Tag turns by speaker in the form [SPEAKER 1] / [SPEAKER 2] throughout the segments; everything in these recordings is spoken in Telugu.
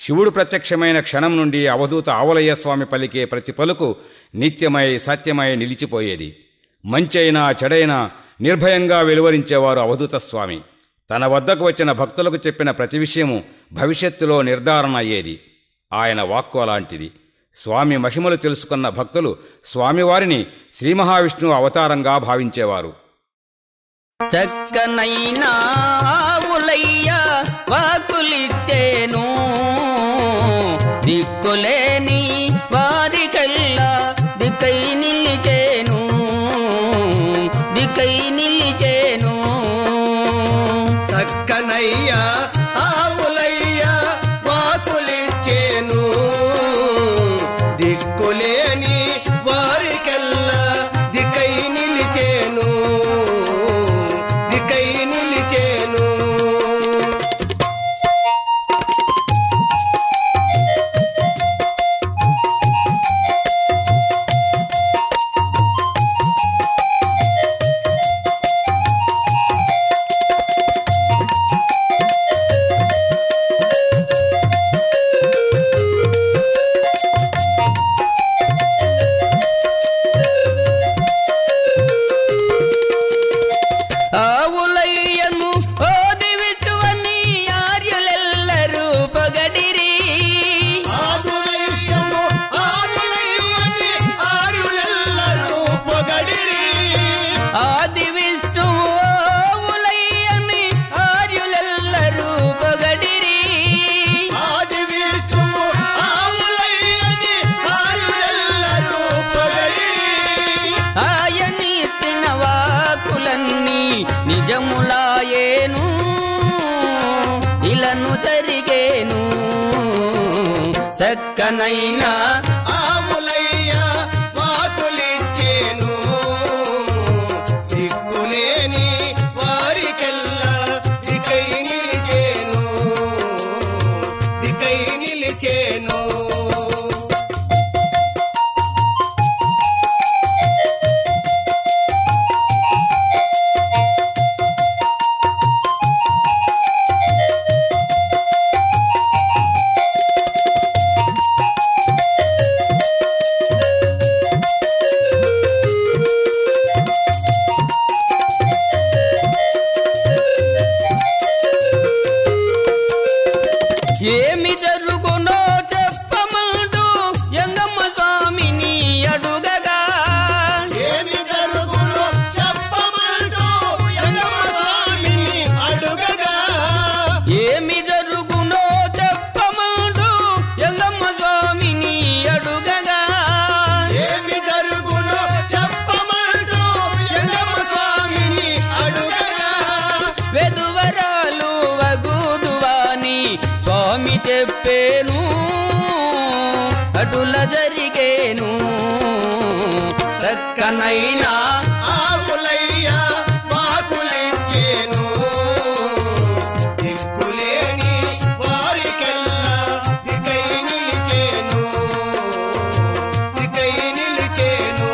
[SPEAKER 1] శివుడు ప్రత్యక్షమైన క్షణం నుండి అవధూత ఆవలయ్య స్వామి పలికే ప్రతి పలుకు నిత్యమై సత్యమై నిలిచిపోయేది మంచైనా చెడైనా నిర్భయంగా వెలువరించేవారు అవధూత స్వామి తన వద్దకు వచ్చిన భక్తులకు చెప్పిన ప్రతి విషయము భవిష్యత్తులో నిర్ధారణ అయ్యేది ఆయన వాక్కు అలాంటిది స్వామి మహిమలు తెలుసుకున్న భక్తులు స్వామివారిని శ్రీ మహావిష్ణువు అవతారంగా భావించేవారు
[SPEAKER 2] చక్కనైనా ఆవులయ్య వాకులిచ్చేను దిక్కులేని వారికల్లా దిక్కై నిలిచేను దిక్కై నిలిచేను
[SPEAKER 3] చక్కనయ్యా ఆవులయ్యా వాకులిచ్చేను దిక్కులేని వారికెల్లా దికై నిలిచేను దికై నిలిచేను
[SPEAKER 2] ఆవులయ్యను ఓదివిచువని ఆర్యులెల్లరూ పొగడిరి
[SPEAKER 3] ఆవులైష్టము ఆవులైవని ఆరులెల్లరూ పొగడిరి
[SPEAKER 2] ఆది విష్ణువు ఆవులయ్యని ఆర్యులెల్లరూ పొగడిరి
[SPEAKER 3] ఆది విష్ణువు ఆవులయ్యని ఆరులెల్లరూ పొగడిరి
[SPEAKER 2] ఆయనిచ్చిన వాకులన్నీ నిజములాయేను ఇలను జరిగేను చక్కనైనా
[SPEAKER 3] ఆవులయ్య వాకులిచ్చేను దిక్కులేని వారికెల్లా దికై నిలిచేను దికై నిలిచేను
[SPEAKER 2] ఏమి జరుగునో చెప్పమంటూ ఎంగమ్మ స్వామిని అడుగగా
[SPEAKER 3] ఏమి జరుగునో చెప్పమంటూ యమమ స్వామిని అడుగగా
[SPEAKER 2] ఏమి జరుగునో చెప్పమంటూ ఎంగమ్మ స్వామిని అడుగగా
[SPEAKER 3] ఏమి జరుగునో చెప్పమంటూ యమమ స్వామిని అడుగగా
[SPEAKER 2] వెదువరాలు వగుదువాని స్వామి చెప్పేను అటుల జరిగేను చక్కనైనా
[SPEAKER 3] ఆవులయ్య వాకులిచ్చేను దిక్కులేని వారికెల్లా దికై నిలిచేను దికై నిలిచేను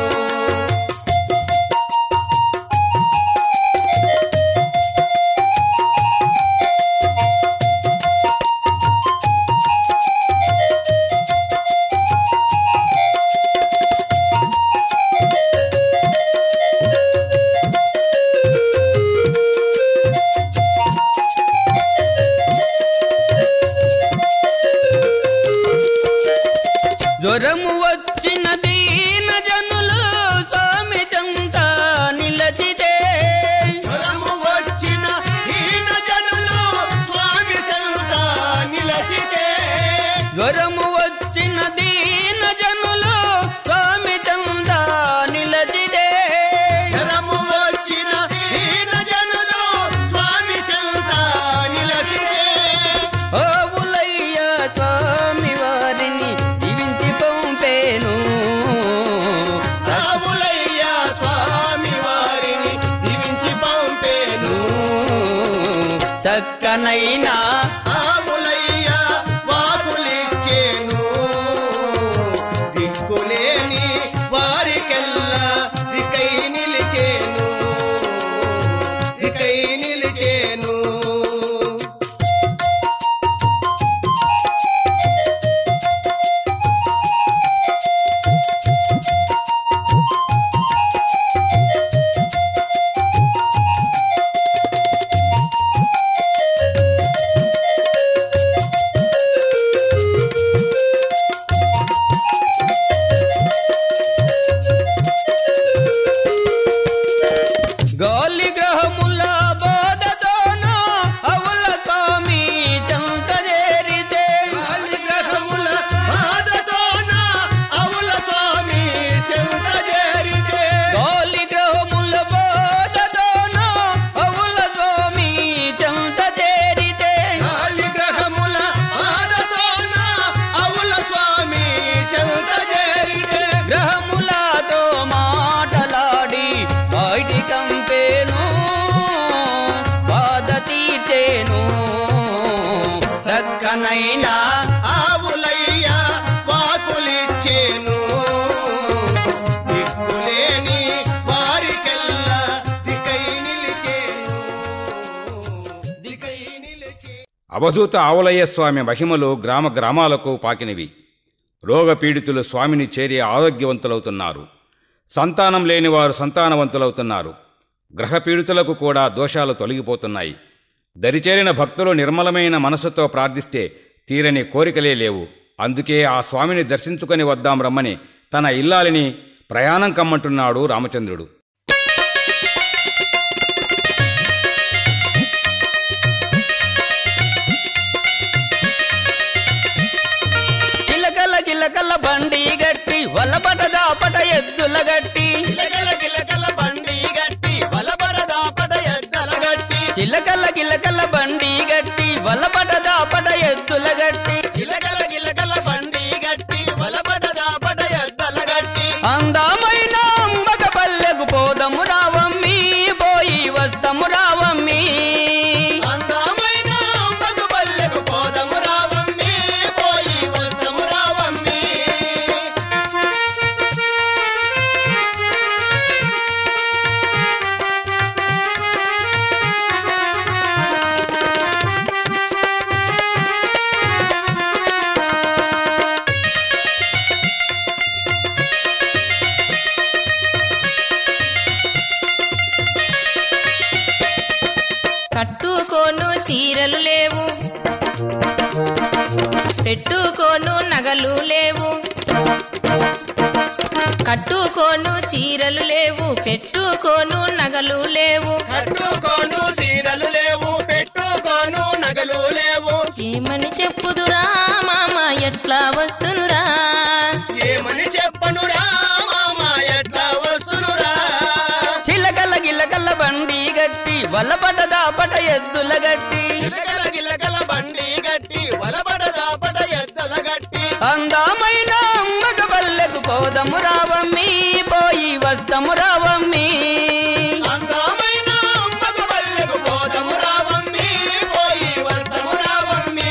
[SPEAKER 2] జ్వరము వచ్చిన దీన జనులు స్వామి చెంత నిలచితే
[SPEAKER 3] జ్వరము వచ్చిన హీన జనులు స్వామి సంత నిలసితే
[SPEAKER 2] జ్వరము వచ్చిన దీన జనులు స్వామి చెంత నిలచితే
[SPEAKER 3] జ్వరము వచ్చిన హీన జనులు స్వామి సంత నిలసితే
[SPEAKER 2] ఓవులయ్య స్వామి వారిని దీవించి పంపేను
[SPEAKER 3] రాములయ్య స్వామి వారిని దీవించి పంపేను
[SPEAKER 2] చక్కనైనా
[SPEAKER 3] ఆవులయ్య వాకులిచ్చేను
[SPEAKER 2] గట్టిండా
[SPEAKER 3] ఆవులయ్య వాకులిచ్చేను దిక్కులేని వారికెల్లా దికై నిలిచేను దికై నిలిచే
[SPEAKER 1] అవధూత ఆవులయ్య స్వామి మహిమలు గ్రామ గ్రామాలకు పాకినవి రోగపీడితులు స్వామిని చేరి ఆరోగ్యవంతులవుతున్నారు సంతానం లేని వారు సంతానవంతులవుతున్నారు గ్రహపీడితులకు కూడా దోషాలు తొలగిపోతున్నాయి దరిచేరిన భక్తులు నిర్మలమైన మనసుతో ప్రార్థిస్తే తీరని కోరికలే లేవు అందుకే ఆ స్వామిని దర్శించుకొని వద్దాం రమ్మని తన ఇల్లాలిని ప్రయాణం కమ్మంటున్నాడు రామచంద్రుడు
[SPEAKER 2] కిలకల కిలకల బండి గట్టి వలపట దాపట ఎద్దుల గట్టి
[SPEAKER 3] గిలగల గిలగల బండి గట్టి బలబరదాపట ఎద్దల గట్టి
[SPEAKER 2] చిలకల గిలకల బండి గట్టి వలపట దాపట ఎద్దుల గట్టి
[SPEAKER 3] గిలగల గిలగల బండి గట్టి బలబరదాపట ఎద్దల గట్టి
[SPEAKER 2] అందమైన అంబక పల్లెకు పోదము రావమ్మి పోయి వస్తము రావమ్మి
[SPEAKER 3] అందమైన అమ్మకు పల్లెకు పోదము రావమ్మి పోయి వస్తము రావమ్మి
[SPEAKER 4] కట్టుకోను చీరలు లేవు పెట్టుకోను నగలు లేవు కట్టుకోను చీరలు లేవు పెట్టుకోను నగలు లేవు
[SPEAKER 3] కట్టుకోను సీరలు లేవు పెట్టుకోను నగలు లేవు
[SPEAKER 4] ఏమని చెప్పుదురా మామ ఎట్లా వస్తునురా
[SPEAKER 3] ఏమని చెప్పనురా మామ ఎట్లా వస్తునురా
[SPEAKER 2] చిలకల గిలకల బండి గట్టి వలపట దాపట ఎద్దుల గట్టి
[SPEAKER 3] గిలగల గిలగల బండి గట్టి వలబడదాపట ఎద్దల గట్టి
[SPEAKER 2] అందమైన అంబక పల్లెకు పోదము రావమ్మి పోయి వస్తము రావమ్మి
[SPEAKER 3] అందమైన అమ్మకు పల్లెకు పోదము రావమ్మి పోయి వస్తము రావమ్మి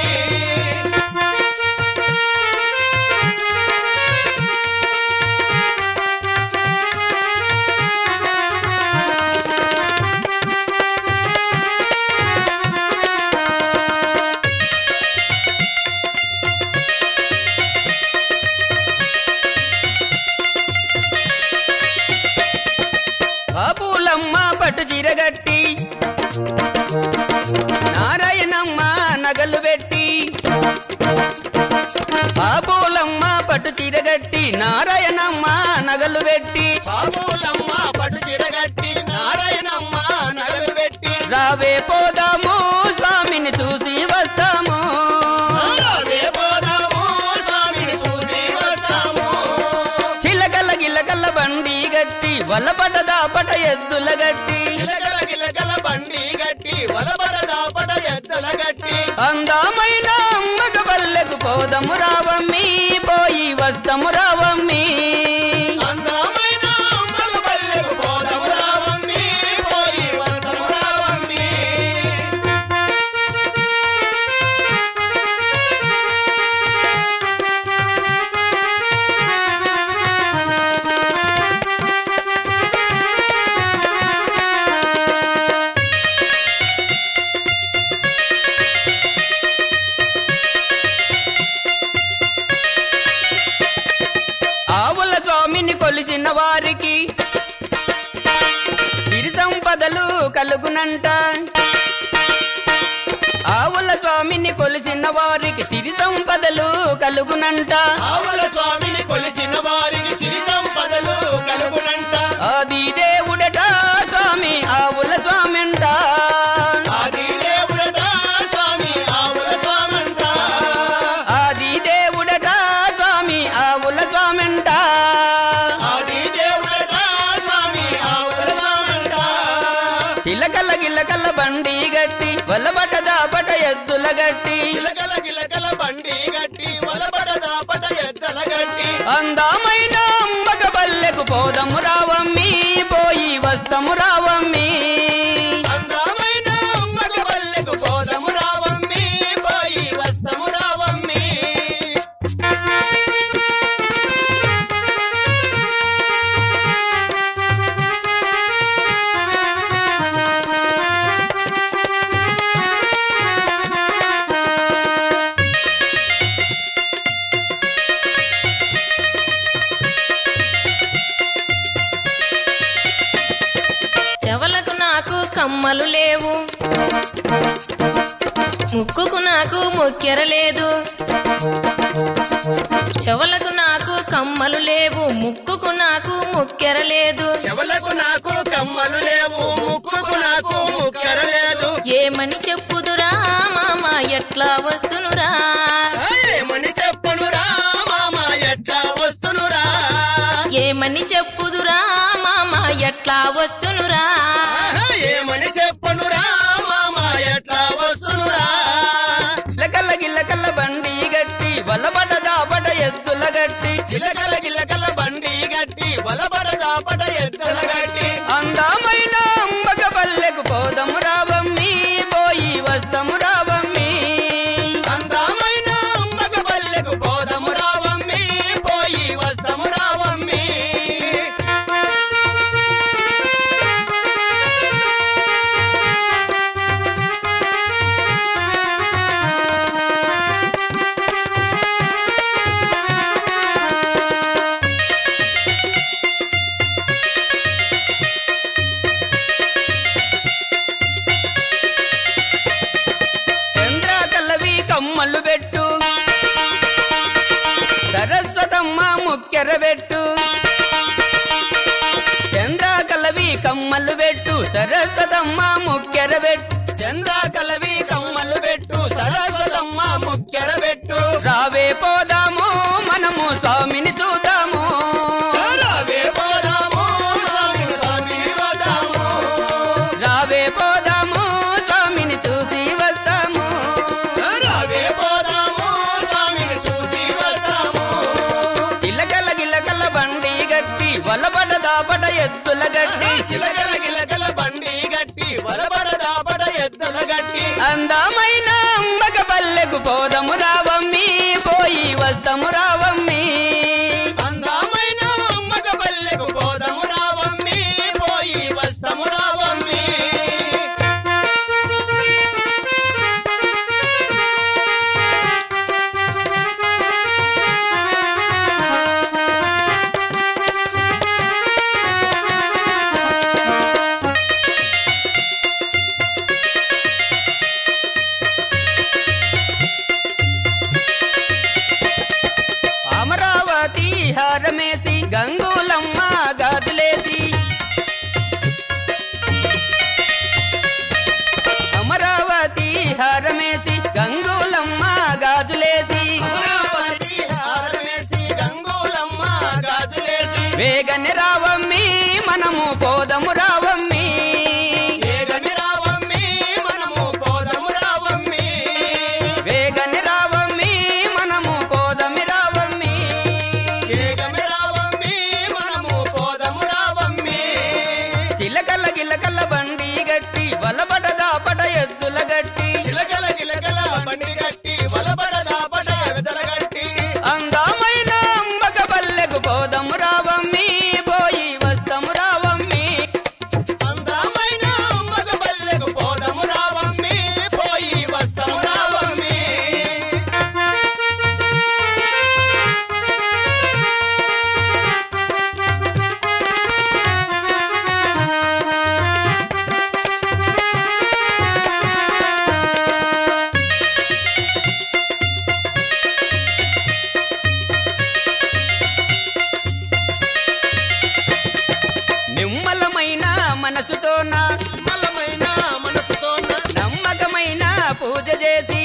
[SPEAKER 2] బాపులమ్మ పట్టు చిరగట్టి నారాయణమ్మ నగలు పెట్టి బాపులమ్మ పట్టు చిరగట్టి నారాయణమ్మ నగలు పెట్టి
[SPEAKER 3] బాబులమ్మ పట్టు చిరగట్టి నారాయణమ్మ నగలు పెట్టి
[SPEAKER 2] రావే పోదాము స్వామిని చూసి వస్తాము
[SPEAKER 3] రావే పోదాము స్వామిని చూసి వస్తాము
[SPEAKER 2] చిలకల గిలకల బండి గట్టి వలపట దాపట ఎద్దుల గట్టి
[SPEAKER 3] గిలగల గిలగల బండి గట్టి వలబడదాపట ఎద్దల గట్టి
[SPEAKER 2] అందమైన అమ్మక పల్లెకు పోదము రావమ్మి పోయి వస్తము రావమ్మి
[SPEAKER 3] అందమైన అమ్మకు పల్లెకు పోదము రావమ్మి పోయి వస్తము రావమ్మి
[SPEAKER 2] ఆవుల స్వామిని కొలిసిన వారికి సిరి సంపదలు కలుగునంట ఆవుల స్వామిని కొలిచిన వారికి సిరి సంపదలు కలుగునంట
[SPEAKER 3] ఆవుల స్వామిని కొలిచిన వారికి సిరి సంపదలు కలుగునంట
[SPEAKER 2] ఆది దేవుడట స్వామి ఆవుల స్వామింట
[SPEAKER 3] ఆది దేవుడట స్వామి ఆవుల స్వామంట
[SPEAKER 2] ఆది దేవుడట స్వామి ఆవుల స్వామింట
[SPEAKER 3] ఆది దేవుడట స్వామి ఆవుల స్వామంట
[SPEAKER 2] చిలకల గిలకల బండి గట్టి వలబట దాపట ఎద్దుల గట్టి
[SPEAKER 3] గిలకల గిలకల బండి గట్టి వలబడదాపట ఎద్దల గట్టి
[SPEAKER 2] అందమైన అంబక పల్లెకు పోదము రావమ్మి పోయి వస్తము రావమ్మి
[SPEAKER 3] అందమైన అమ్మకు పల్లెకు పోదము రావమ్మి పోయి వస్తము రావమ్మి
[SPEAKER 4] కమ్మలు లేవు ముక్కుకు నాకు ముక్కెర లేదు చెవులకు నాకు కమ్మలు లేవు ముక్కుకు నాకు ముక్కెర లేదు
[SPEAKER 3] చెవులకు నాకు కమ్మలు లేవు ముక్కుకు నాకు ముక్కెర లేదు
[SPEAKER 4] ఏమని చెప్పుదురా మామ ఎట్లా వస్తునురా
[SPEAKER 3] ఏమని చెప్పునురా మామ ఎట్లా వస్తునురా
[SPEAKER 4] ఏమని చెప్పుదురా మామ ఎట్లా వస్తునురా
[SPEAKER 3] ఆహా, ఏమని చెప్పునురా మామ ఎట్లా వస్తునురా
[SPEAKER 2] గిల్లకల్ల గిల్లకల్ల బండి గట్టి వలబట దాపట ఎద్దుల గట్టి
[SPEAKER 3] గిలకల గిలకల బండి గట్టి వలబడ దాపట ఎద్దల గట్టి
[SPEAKER 2] అందమైన అంబక పల్లెకు పోదము రావమ్మి పోయి వస్తము రావమ్మి
[SPEAKER 3] అందమైన అంబక పల్లెకు పోదము రావమ్మి పోయి వస్తము రావమ్మి
[SPEAKER 2] చంద్ర కల్లవి కమ్మలు పెట్టు సరస్వతమ్మ ముక్కెర పెట్టు చంద్ర కల్లవి కమ్మలు పెట్టు సరస్వతమ్మ ముక్కెర పెట్టు
[SPEAKER 3] చంద్ర కలవి కమ్మలు పెట్టు సరస్వతమ్మ ముక్కెర పెట్టు
[SPEAKER 2] రావే పోదాము మనము స్వామిని చూద్దాము
[SPEAKER 3] రావే పోదాము స్వామిని స్వామిని వదాము
[SPEAKER 2] రావే పోదాము స్వామిని చూసి వస్తాము
[SPEAKER 3] రావే పోదాము స్వామిని చూసి వస్తాము
[SPEAKER 2] చిల్లకల్ల గిల్లకల్ల బండి గట్టి వలపట దాపట ఎత్తుల గట్టి
[SPEAKER 3] చిలకల గిలకల బండి గట్టి వలబడ దాపడ ఎద్దల గట్టి
[SPEAKER 2] అందమైన అంబక పల్లెకు పోదము రావమ్మి పోయి వస్తము రావమ్మి
[SPEAKER 3] అందమైన అమ్మక పల్లెకు పోదము రావమ్మి పోయి వస్తము రావమ్మి
[SPEAKER 2] అమరావతి హారమేసి గంగులమ్మ గాజులేసి అమరావతి హారమేసి గంగులమ్మ గాజులేసి
[SPEAKER 3] అమరావతి హారమేసి గంగూలమ్మ గాజులేసి
[SPEAKER 2] వేగని రావమ్మి మనము పోదము రావమ్మి
[SPEAKER 3] వేగని రావమ్మి మనము పోదము రావమ్మి
[SPEAKER 2] వేగని రావమ్మి మనము పోదమి రావమ్మి
[SPEAKER 3] వేగమి రావమ్మి మనము పోదము రావమ్మి
[SPEAKER 2] చిలకల్ల గిల్లకల్ల బండి గట్టి వలబట దాపట ఎద్దుల గట్టి
[SPEAKER 3] చిలకల గిలకల బండి గట్టి వలబడ దాపడ ఎదల గట్టి
[SPEAKER 2] అందమైన అంబక పల్లెకు పోదము రావమ్మి పోయి వస్తము రావమ్మి
[SPEAKER 3] అందమైన అమ్మక పల్లెకు పోదము రావమ్మి పోయి వస్తము రావమ్మి
[SPEAKER 2] నిమ్మలమైన మనసుతోన
[SPEAKER 3] మలమైన మనసుతోన
[SPEAKER 2] నమ్మకమైన పూజ చేసి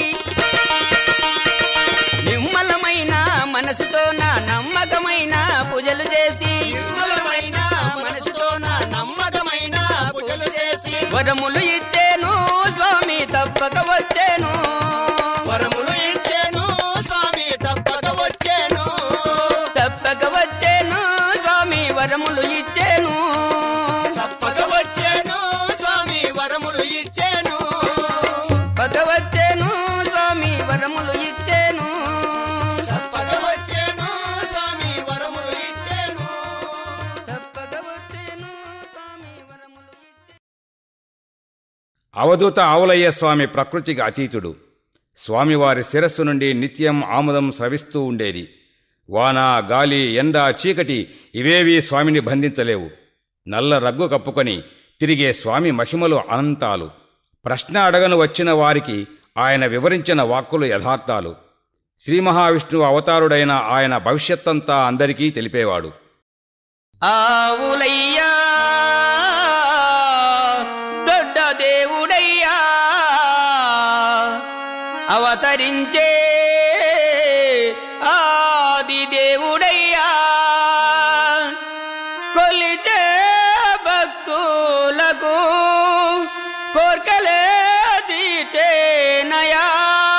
[SPEAKER 2] నిమ్మలమైన మనసుతోన నమ్మకమైన పూజలు చేసి
[SPEAKER 3] నిర్మలమైన మనసుతోన నమ్మకమైన పూజలు చేసి
[SPEAKER 2] వరములు ఇచ్చేను స్వామి తప్పక వచ్చేను
[SPEAKER 3] వరములు ఇచ్చేను స్వామి తప్పక వచ్చేను
[SPEAKER 2] తప్పక వచ్చేను స్వామి వరములు ఇచ్చేను
[SPEAKER 3] తప్పక వచ్చేను స్వామి వరములు ఇచ్చేను
[SPEAKER 2] పక వచ్చేను స్వామి వరములు ఇచ్చేను
[SPEAKER 3] తప్పక వచ్చేను స్వామి వరములు ఇచ్చేను
[SPEAKER 2] తప్పక వచ్చేను స్వామి వరములు ఇచ్చేను
[SPEAKER 1] అవధూత ఆవులయ్య స్వామి ప్రకృతికి అతీతుడు స్వామివారి శిరస్సు నుండి నిత్యం ఆముదం స్రవిస్తూ ఉండేది వాన గాలి ఎండ చీకటి ఇవేవీ స్వామిని బంధించలేవు నల్ల రగ్గు కప్పుకొని తిరిగే స్వామి మహిమలు అనంతాలు ప్రశ్న అడగను వచ్చిన వారికి ఆయన వివరించిన వాక్కులు యథార్థాలు శ్రీ మహావిష్ణువు అవతారుడైన ఆయన భవిష్యత్తంతా అందరికీ తెలిపేవాడు
[SPEAKER 2] ఆవులయ్యా దొడ్డ దేవుడయ్యా అవతరించే ఆది దేవుడయ్యా కొలితే భక్తులకు కోర్కలే తీర్చేనయా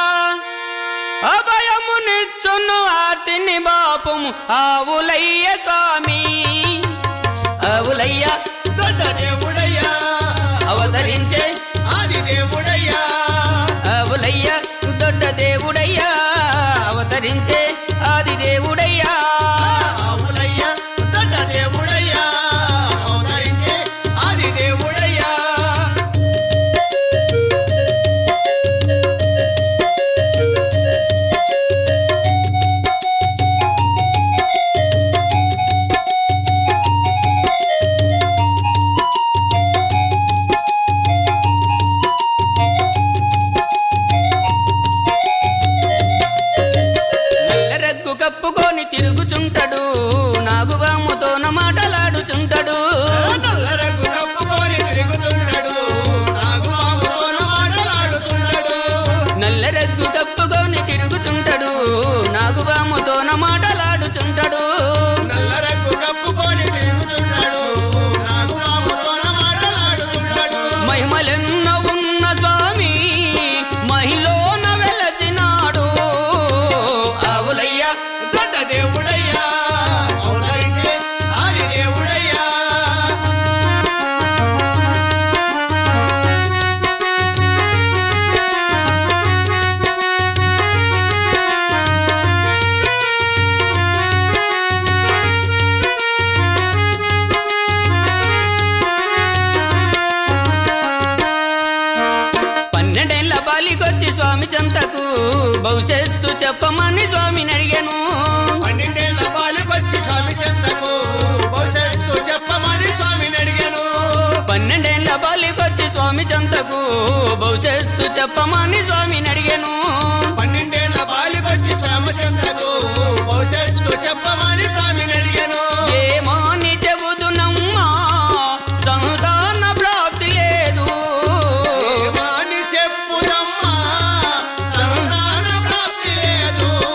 [SPEAKER 2] అభయమునిచ్చును ఆర్తిని బాపుము ఆవులయ్య స్వామి ఆవులయ్య
[SPEAKER 3] దొడ్డ దేవుడయ్యా
[SPEAKER 2] అవతరించే
[SPEAKER 3] ఆది దేవుడయ్యా
[SPEAKER 2] ఆవులయ్య దొడ్డ దేవుడయ్యా అవతరించే ఆది దేవుడయ్యా
[SPEAKER 3] ఆవులయ్యా దొడ్డ దేవుడయ్యా అవతరించే ఆది దేవుడయ్యా
[SPEAKER 2] నల్ల రగ్గు కప్పుకొని తిరుగుచుంటడు నాగుబాముతోన మాటలాడుచుంటడు
[SPEAKER 3] నల్లరకు కప్పుకొని తిరుగుతున్నాడు నాగుమాముతోన మాటలాడుతున్నాడు
[SPEAKER 2] నల్ల రగ్గు కప్పుకొని తిరుగుచుంటడు నాగుబాముతోన మాటలాడుచుంటడు
[SPEAKER 3] నల్లరకు కప్పుకొని తిరుగుతున్నాడు నాగుమాముతోన మాటలాడుతున్నాడు
[SPEAKER 2] మహిమలెన్నో ఉన్న స్వామి మహిలోన వెలసినాడు ఆవులయ్య
[SPEAKER 3] దొడ్డ దేవుడయ్యా అవతరించే ఆది దేవుడయ్యా
[SPEAKER 2] పన్నెండేళ్ల బాలికొచ్చి స్వామి చెంతకు భవిష్యత్తు చెప్పమని స్వామిని అడిగాను
[SPEAKER 3] పన్నెండేళ్ల బాలుకొచ్చి స్వామి చెంతకు భవిష్యత్తు చెప్పమని స్వామిని అడిగాను
[SPEAKER 2] పన్నెండేళ్ల బాలికొచ్చి స్వామి చెంతకు భవిష్యత్తు చెప్పమని స్వామిని అడిగాను
[SPEAKER 3] పన్నెండేళ్ల బాలుకొచ్చి స్వామి చెంతకు భవిష్యత్తు చెప్పమని స్వామిని అడిగాను
[SPEAKER 2] ఏమని చెబుతున్నమ్మా సంతాన ప్రాప్తి లేదు
[SPEAKER 3] ఏమని చెప్పుదమ్మా సంతాన ప్రాప్తి లేదు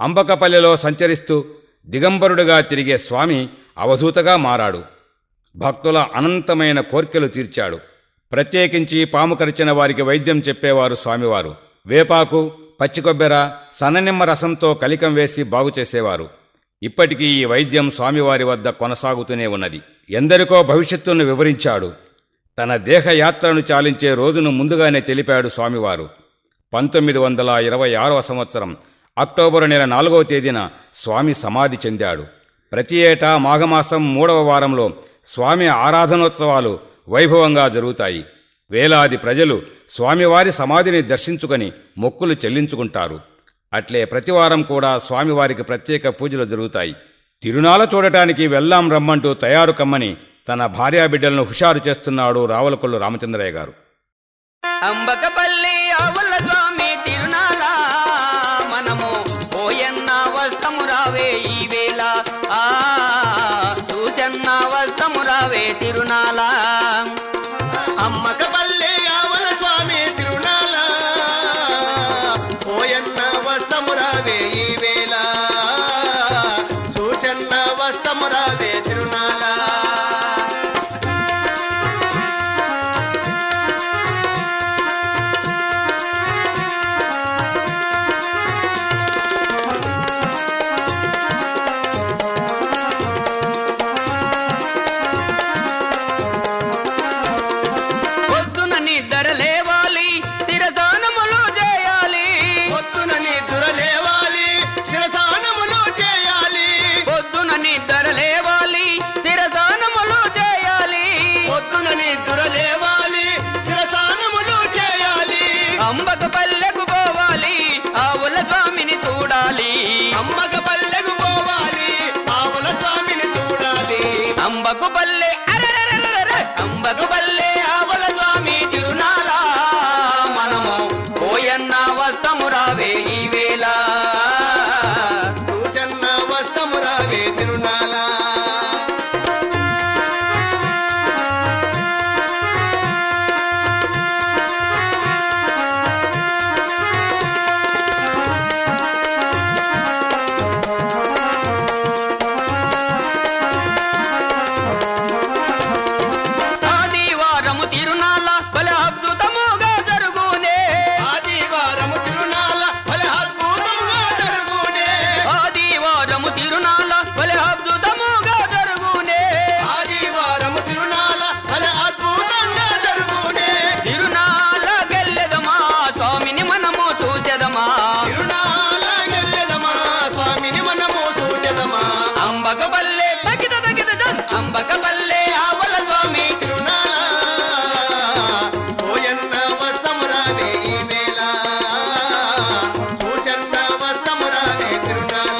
[SPEAKER 1] అంబకపల్లెలో సంచరిస్తూ దిగంబరుడుగా తిరిగే స్వామి అవధూతగా మారాడు భక్తుల అనంతమైన కోర్కెలు తీర్చాడు ప్రత్యేకించి పాము కరిచిన వారికి వైద్యం చెప్పేవారు స్వామివారు వేపాకు పచ్చికొబ్బెర సన్ననిమ్మ రసంతో కలికం వేసి బాగు చేసేవారు ఇప్పటికీ ఈ వైద్యం స్వామివారి వద్ద కొనసాగుతూనే ఉన్నది ఎందరికో భవిష్యత్తును వివరించాడు తన దేహయాత్రను చాలించే రోజును ముందుగానే తెలిపాడు స్వామివారు పంతొమ్మిది వందల ఇరవై ఆరవ సంవత్సరం అక్టోబరు నెల నాలుగవ తేదీన స్వామి సమాధి చెందాడు ప్రతి ఏటా మాఘమాసం మూడవ వారంలో స్వామి ఆరాధనోత్సవాలు వైభవంగా జరుగుతాయి వేలాది ప్రజలు స్వామివారి సమాధిని దర్శించుకొని మొక్కులు చెల్లించుకుంటారు అట్లే ప్రతివారం కూడా స్వామివారికి ప్రత్యేక పూజలు జరుగుతాయి తిరునాల చూడటానికి వెళ్లాం రమ్మంటూ తయారు కమ్మని తన భార్యాబిడ్డలను హుషారు చేస్తున్నాడు రావులకొల్లు రామచంద్రయ్య గారు
[SPEAKER 2] అంబకపల్లి ఆవుల స్వామి తిరునాళ మనము ఓయన్న వస్తము రావే ఈ వేళ ఆ చూసన్న వస్తము రావే తిరునాళ
[SPEAKER 3] అమ్మకపల్లి ఆవల స్వామి తిరునాల ఓయన్న వస్తమురావే ఈ వేళ చూసన్న వస్తమురావే తిరునాల
[SPEAKER 2] పొద్దున నిద్ర లేవాలి తిరదానములు చేయాలి
[SPEAKER 3] పొద్దున నిద్ర లేవాలి శిరసానములు చేయాలి
[SPEAKER 2] పొద్దున నిద్ర లేవాలి తిరదానములు చేయాలి
[SPEAKER 3] పొద్దున నిద్ర లేవాలి శిరసానములు చేయాలి
[SPEAKER 2] అంబక పల్లెకు పోవాలి ఆవుల స్వామిని చూడాలి
[SPEAKER 3] అమ్మక పల్లెకు పోవాలి ఆవుల స్వామిని చూడాలి
[SPEAKER 2] అంబకు పల్లె అరెరెరెరెరె, అంబకు పల్లె ఆవుల స్వామి తిరునాళ మనము పోయన్న వస్తము రావే ఈ వేళ
[SPEAKER 3] చూసన్న వస్తమురావే తిరునాల
[SPEAKER 2] ఆదివారము తిరునాళ బల అద్భుతముగా జరుగునే
[SPEAKER 3] ఆదివారము తిరునాల భలే అద్భుతముగా జరుగునే
[SPEAKER 2] ఆదివారము తిరునాళ బల అద్భుతముగా జరుగునే
[SPEAKER 3] ఆదివారము తిరునాల భలే అద్భుతంగా జరుగునే
[SPEAKER 2] తిరునాళ గెల్లెదమా స్వామిని మనము చూసెదమా
[SPEAKER 3] తిరునాల గెల్లెదమా స్వామిని మనము సూచదమా
[SPEAKER 2] అంబక పల్లె తగిద తగిద జన్ అంబక పల్లె ఆవల స్వామి
[SPEAKER 3] తిరునాల ఓయన్న వస్తమురావే ఈ వేళ చూసన్న వస్తమురావే తిరునాల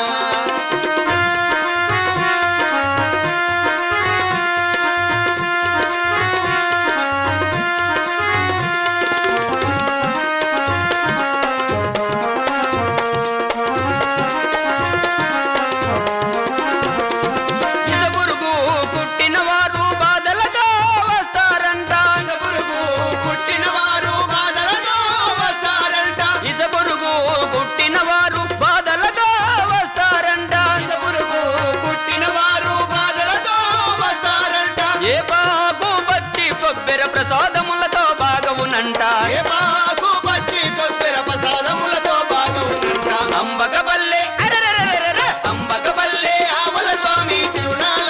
[SPEAKER 2] ఇసగురుగు పుట్టిన వారు బాధలతో వస్తారంట
[SPEAKER 3] పురుగు పుట్టిన వారు బాధలతో వస్తారంట
[SPEAKER 2] ఇసగురుగు పుట్టిన వారు బాధలతో వస్తారంట
[SPEAKER 3] పురుగు పుట్టిన వారు బాధలతో వస్తారంట
[SPEAKER 2] ఏ బాగు బట్టి కొబ్బెర ప్రసాదములతో బాగవునంట
[SPEAKER 3] ఏ బాగు పచ్చి కొబ్బెర ప్రసాదములతో బాగా ఉంట
[SPEAKER 2] అంబక పల్లె అరెరెరెరెరె, అంబక పల్లె ఆవల స్వామి
[SPEAKER 3] తిరునాల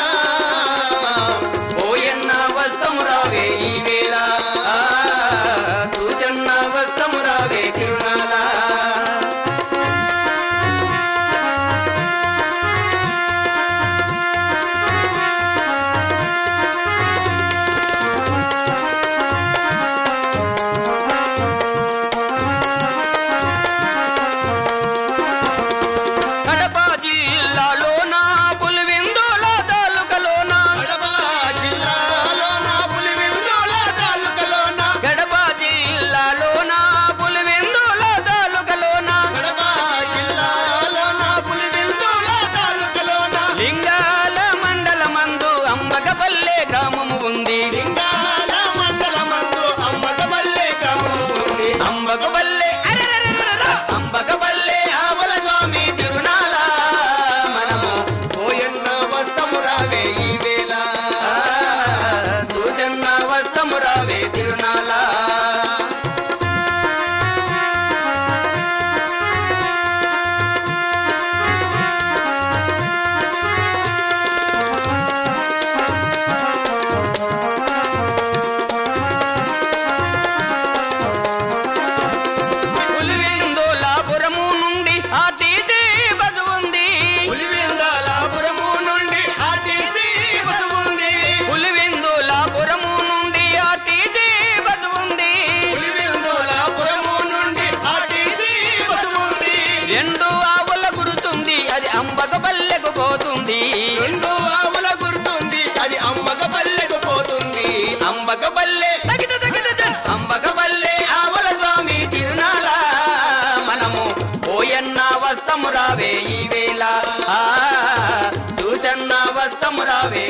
[SPEAKER 2] ఓయన్న వస్తము రావే ఈ వేళ ఆ, చూసన్న వస్తము రావే
[SPEAKER 3] తిరునాల
[SPEAKER 2] కడప జిల్లాలోన పులివెందుల తాలూకలోన
[SPEAKER 3] కడప జిల్లాలోన పులివెందుల తాలూకలోన
[SPEAKER 2] గడప జిల్లాలోన పులివెందుల తాలూకలోన
[SPEAKER 3] కడప జిల్లాలోన పులివెందుల తాలూకలోన
[SPEAKER 2] లింగాల మండలమందు అంబకపల్లె గ్రామము ఉంది
[SPEAKER 3] లింగాల మండలమందు అమ్మకపల్లె గ్రామం ఉంది
[SPEAKER 2] అంబకపల్లె అరెరెరెరెరె, అంబకపల్లె ఆవల స్వామి తిరు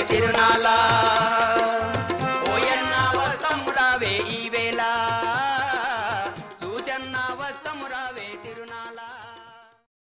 [SPEAKER 2] తిరునాళ్ళ